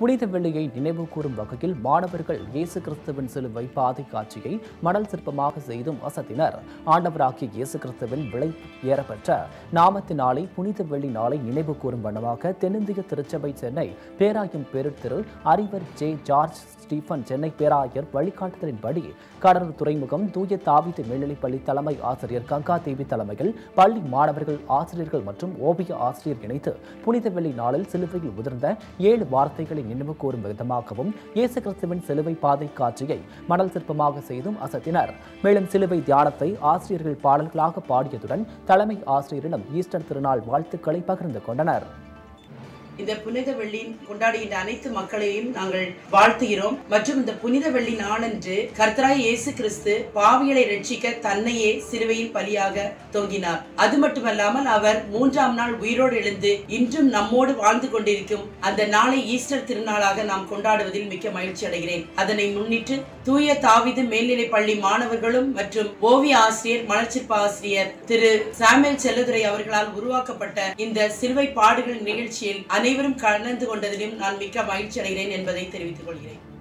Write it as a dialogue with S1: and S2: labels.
S1: புனித வெள்ளியை நினைவு கூறும் வகையில் மாணவர்கள் இயேசு கிறிஸ்துவின் சிலுவை பாதை காட்சியை மணல் சிற்பமாக செய்தும் அசத்தினர் ஆண்டவராகிய இயேசு கிறிஸ்துவின் விளை ஏறப்பெற்ற நாமத்து நாளை புனித வெள்ளி நாளை நினைவு கூறும் வண்ணமாக தென்னிந்திய திருச்சபை சென்னை பேராயம் பெருத்திரு அறிவர் ஜே ஜார்ஜ் ஸ்டீஃபன் சென்னை பேராயர் வழிகாட்டுதலின்படி கடலூர் துறைமுகம் தூய தாவித மேல்நிலைப்பள்ளி தலைமை ஆசிரியர் கங்கா தேவி தலைமையில் பள்ளி மாணவர்கள் ஆசிரியர்கள் மற்றும் ஓவிய ஆசிரியர் இணைத்து புனித வெள்ளி நாளில் சிலுவையில் உதிர்ந்த ஏழு வார்த்தைகளை நினைவு கூறும் விதமாகவும் இயேசு கிறிஸ்துவின் சிலுவை பாதை காட்சியை மணல் சிற்பமாக செய்தும் அசத்தினர் மேலும் சிலுவை தியானத்தை ஆசிரியர்கள் பாடல்களாக பாடியதுடன் தலைமை ஆசிரியரிடம் ஈஸ்டர் திருநாள் வாழ்த்துக்களை பகிர்ந்து கொண்டனர்
S2: இந்த புனித வெள்ளி கொண்டாடுகின்ற அனைத்து மக்களையும் நாங்கள் வாழ்த்துகிறோம் மற்றும் இந்த புனித வெள்ளி நாளன்று கர்த்தராய் இயேசு கிறிஸ்து பாவிகளை ரட்சிக்க தன்னையே சிலுவையில் பலியாக தொங்கினார் அது மட்டுமல்லாமல் அவர் மூன்றாம் நாள் உயிரோடு எழுந்து இன்றும் நம்மோடு வாழ்ந்து கொண்டிருக்கும் அந்த நாளை ஈஸ்டர் திருநாளாக நாம் கொண்டாடுவதில் மிக்க மகிழ்ச்சி அடைகிறேன் அதனை முன்னிட்டு தூய தாவிது மேல்நிலை பள்ளி மாணவர்களும் மற்றும் ஓவிய ஆசிரியர் மலர்ச்சிற்ப ஆசிரியர் திரு சாமுவேல் செல்லதுரை அவர்களால் உருவாக்கப்பட்ட இந்த சிலுவை பாடுகள் நிகழ்ச்சியில் அனைவரும் கலந்து கொண்டதிலும் நான் மிக்க மகிழ்ச்சி அடைகிறேன் என்பதை தெரிவித்துக் கொள்கிறேன்